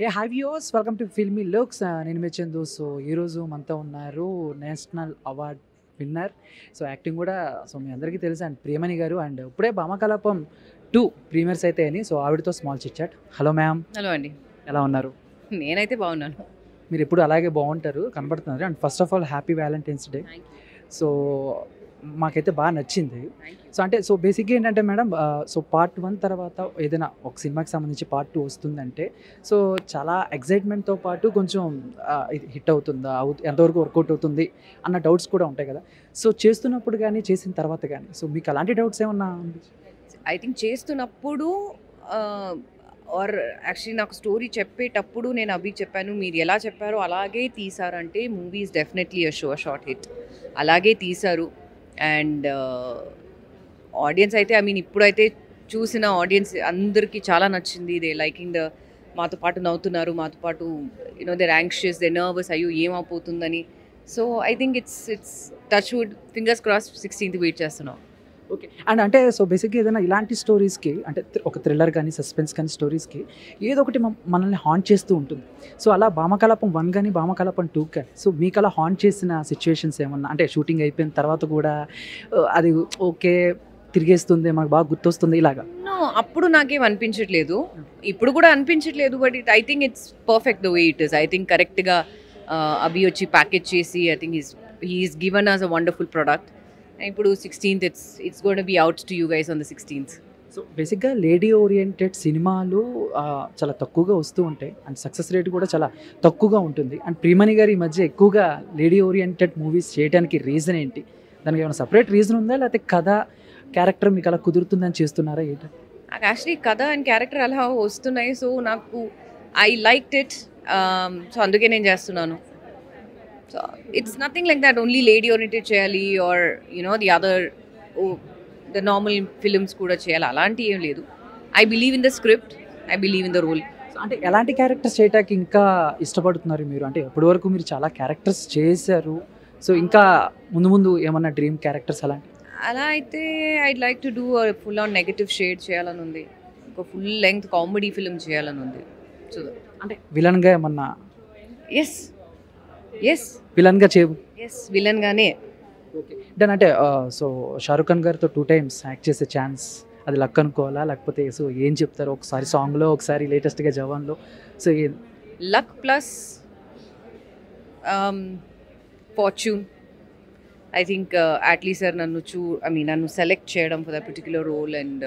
A hi viewers welcome to filmy looks నేను మీ Chandu so ఈరోజు మనతో ఉన్నారు national award winner so acting కూడా సో మీ అందరికీ తెలుసు అండ్ ప్రియమణి గారు అండ్ ఇప్పుడే భామకలాపం టూ ప్రీమియర్స్ అయితే అని సో ఆవిడతో small chit chat hello ma'am hello అండి ఎలా ఉన్నారు నేనైతే బాగున్నాను మీరు ఎప్పుడు అలాగే బాగుంటారు కనబడుతున్నారు and first of all happy valentine's day so మాకైతే బాగా నచ్చింది సో అంటే సో బేసిక్గా ఏంటంటే మేడం సో పార్ట్ వన్ తర్వాత ఏదైనా ఒక సినిమాకి సంబంధించి పార్ట్ టూ వస్తుందంటే సో చాలా ఎగ్జైట్మెంట్తో పాటు కొంచెం ఆ, ఇది హిట్ అవుతుందా అవు ఎంతవరకు వర్కౌట్ అవుతుంది అన్న డౌట్స్ కూడా ఉంటాయి కదా సో చేస్తున్నప్పుడు కానీ చేసిన తర్వాత కానీ సో మీకు అలాంటి డౌట్స్ ఏమన్నా ఐ థింక్ చేస్తున్నప్పుడు ఆర్ యాక్చువల్లీ నాకు స్టోరీ చెప్పేటప్పుడు నేను అభి చెప్పాను మీరు ఎలా చెప్పారో అలాగే తీసారంటే movies definitely a show short hit అలాగే తీశారు అండ్ ఆడియన్స్ అయితే ఐ మీన్ ఇప్పుడైతే చూసిన ఆడియన్స్ అందరికీ చాలా నచ్చింది దే లైకింగ్ ద మాతో పాటు నవ్వుతున్నారు మాతో పాటు you know they anxious they nervous అయ్యో ఏమైపోతుందని so I think it's it's touch wood fingers cross sixteenth wait చేస్తున్నాం ఓకే అండ్ అంటే సో బేసిక్గా ఏదైనా ఇలాంటి స్టోరీస్కి అంటే థ్రి- ఒక థ్రిల్లర్ కానీ సస్పెన్స్ కానీ స్టోరీస్కి ఏదో ఒకటి మమ్- మనల్ని హాంట్ చేస్తూ ఉంటుంది సో అలా భామకలాపం వన్ కానీ భామకలాపం టూ కానీ సో మీకు అలా హాంట్ చేసిన సిచ్యువేషన్స్ ఏమన్నా అంటే షూటింగ్ అయిపోయిన తర్వాత కూడా ఆ, అది ఓకే తిరిగేస్తుంది మనకు బాగా గుర్తొస్తుంది ఇలాగా నో అప్పుడు నాకేం అనిపించట్లేదు ఇప్పుడు కూడా అనిపించట్లేదు but it I think it's perfect the way it is I think కరెక్ట్గా అభి వచ్చి ప్యాకేజ్ చేసి I think is he is given us a wonderful product ఇప్పుడు sixteenth it's it's gonna be out to you guys on the sixteenth so బేసిక్గా lady oriented సినిమాలు ఆ, చాలా తక్కువగా వస్తూ ఉంటాయి అండ్ సక్సెస్ రేట్ కూడా చాలా తక్కువగా ఉంటుంది అండ్ ప్రియమణి గారు ఈ మధ్య ఎక్కువగా లేడీ ఓరియంటెడ్ మూవీస్ చేయడానికి రీజన్ ఏంటి దానికి ఏమైనా సపరేట్ రీజన్ ఉందా లేకపోతే కథ క్యారెక్టర్ మీకు అలా కుదురుతుందని చేస్తున్నారా ఏంటి నాకు యాక్చువల్లీ కథ అండ్ క్యారెక్టర్ అలా వస్తున్నాయి సో నాకు ఐ లైక్ ఇట్ సో అందుకే నేను చేస్తున్నాను so it's nothing like that only lady oriented చేయాలి or you know the other the normal films కూడా చేయాలి అలాంటి ఏం లేదు I believe in the script I believe in the role so అంటే ఎలాంటి క్యారెక్టర్స్ చేయడానికి ఇంకా ఇష్టపడుతున్నారు మీరు అంటే ఇప్పటి వరకు మీరు చాలా క్యారెక్టర్స్ చేశారు సో ఇంకా ముందు ముందు ఏమన్నా డ్రీమ్ క్యారెక్టర్స్ అలాంటి అలా అయితే I like to do full on negative shade చేయాలని ఉంది ఒక ఫుల్ లెంగ్త్ కామెడీ ఫిల్మ్ చేయాలని ఉంది సో అంటే విలన్గా ఏమన్నా ఎస్ ఎస్ విలన్గా చే ఎస్ విలన్గానే ఓకే దాని అంటే సో షారుఖ్ ఖాన్ గారితో టూ టైమ్స్ యాక్ట్ చేసే ఛాన్స్ అది లక్ అనుకోవాలా లేకపోతే సో ఏం చెప్తారు ఒకసారి సాంగ్లో ఒకసారి లేటెస్ట్గా జవాన్లో సో ఏ- luck plus um, fortune. I think uh, at least sir నన్ను చూ ఐ మీన్ నన్ను సెలెక్ట్ చేయడం for that particular role and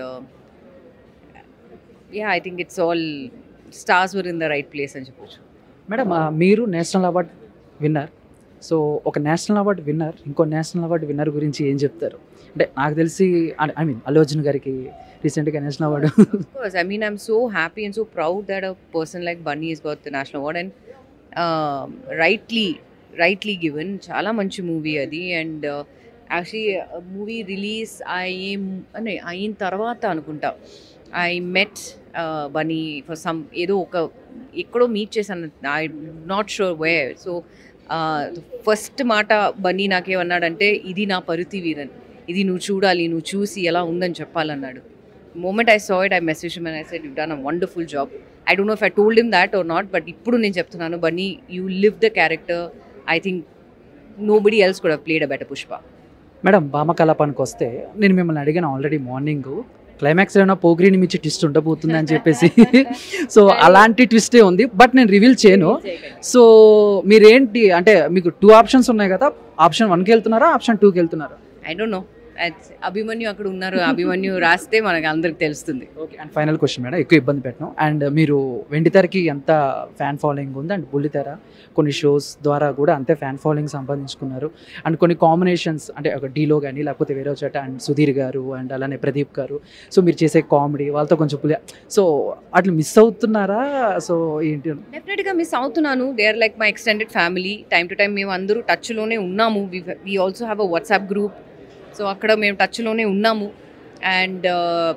yeah I think it's all stars were in the right place అని చెప్పొచ్చు మేడం ఆ, మీరు national award winner so ఒక national award winner ఇంకో నేషనల్ అవార్డ్ విన్నర్ గురించి ఏం చెప్తారు అంటే నాకు తెలిసి ఐ మీన్ అల్లు అర్జున్ గారికి రీసెంట్గా national award Of course, I mean, I'm so happy and so proud that a person like Bunny has got the national award and um, rightly, rightly given. చాలా మంచి మూవీ అది అండ్ యాక్చువల్లీ మూవీ రిలీజ్ అయ్యే అనే అయిన తర్వాత అనుకుంటా I met Bunny for some ఏదో ఒక ఎక్కడో మీట్ చేశాను I not sure way so first మాట బన్నీ నాకేమన్నాడంటే ఇది నా పరుతి వీరన్ ఇది నువ్వు చూడాలి నువ్వు చూసి ఎలా ఉందని చెప్పాలన్నాడు moment I saw it, I messaged him and I said, You've done a wonderful job. I don't know if I told him that or not, but ఇప్పుడు నేను చెప్తున్నాను Bunny you live the character I think nobody else could played a better Pushpa madam భామకలాపానికి వస్తే నేను మిమ్మల్ని అడిగాను already morning climax ఏమైనా పోగ్రీని మించి ట్విస్ట్ ఉండబోతుంది అని చెప్పేసి సో అలాంటి ట్విస్టే ఉంది బట్ నేను రివీల్ చేయను సో మీరేంటి అంటే మీకు టూ ఆప్షన్స్ ఉన్నాయి కదా ఆప్షన్ వన్కి వెళ్తున్నారా ఆప్షన్ టూకి వెళ్తున్నారా ఐ డోంట్ నో అభిమన్యు అక్కడ ఉన్నారు అభిమన్యు రాస్తే మనకు అందరికి తెలుస్తుంది okay and final question madam ఎక్కువ ఇబ్బంది పెట్టను అండ్ మీరు వెండితెరకి ఎంత ఫ్యాన్ ఫాలోయింగ్ ఉంది అండ్ బుల్లితెర కొన్ని షోస్ ద్వారా కూడా అంతే ఫ్యాన్ ఫాలోయింగ్ సంపాదించుకున్నారు అండ్ కొన్ని కాంబినేషన్స్ అంటే ఒక డీలో కానీ లేకపోతే వేరే చోట అండ్ సుధీర్ గారు అండ్ అలానే ప్రదీప్ గారు సో మీరు చేసే కామెడీ వాళ్ళతో కొంచెం పులి సో అట్లా మిస్ అవుతున్నారా సో ఏంటి డెఫినెట్గా మిస్ అవుతున్నాను they are like my extended family time to time మేము అందరూ టచ్లోనే ఉన్నాము we also have a WhatsApp group so అక్కడ మేము టచ్లోనే ఉన్నాము అండ్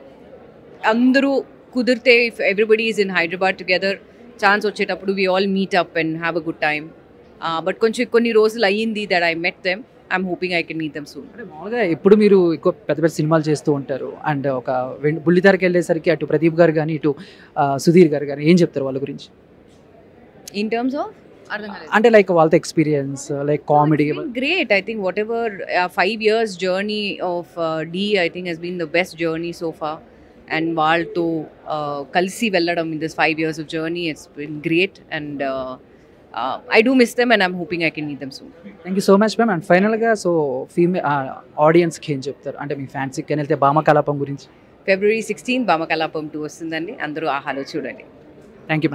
అందరూ కుదిరితే if everybody is in Hyderabad together chance వచ్చేటప్పుడు we all meet up and have a good time but కొంచెం కొన్ని రోజులు అయ్యింది that I met them I'm hoping I can meet them soon అంటే మామూలుగా ఎప్పుడు మీరు ఎక్కువ పెద్ద పెద్ద సినిమాలు చేస్తూ ఉంటారు అండ్ ఒక వెం- బుల్లితెరకి వెళ్ళేసరికి అటు ప్రదీప్ గారు కానీ ఇటు ఆ, సుధీర్ గారు కానీ ఏం చెప్తారు వాళ్ళ గురించి ఇన్ టర్మ్స్ ఆఫ్ అర్థం కాలేదు అంటే లైక్ వాళ్ళతో experience like comedy It's been great. I think whatever uh, five years journey of uh, D, I think has been the best journey so far. And వాళ్ళతో కలిసి వెళ్ళడం in this five years of journey, it's been great. And uh, uh, I do miss them, and I'm hoping I can meet them soon. Thank you so much ma'am and ఫైనల్గా so ఫీమే ఆడియన్స్కి ఏం చెప్తారు అంటే మీ ఫ్యాన్సీకి వెళ్తే భామ కలాపం గురించి ఫిబ్రవరి sixteen బామకలాపం two వస్తుందండి అందరూ ఆహాలో చూడండి థ్యాంక్ యూ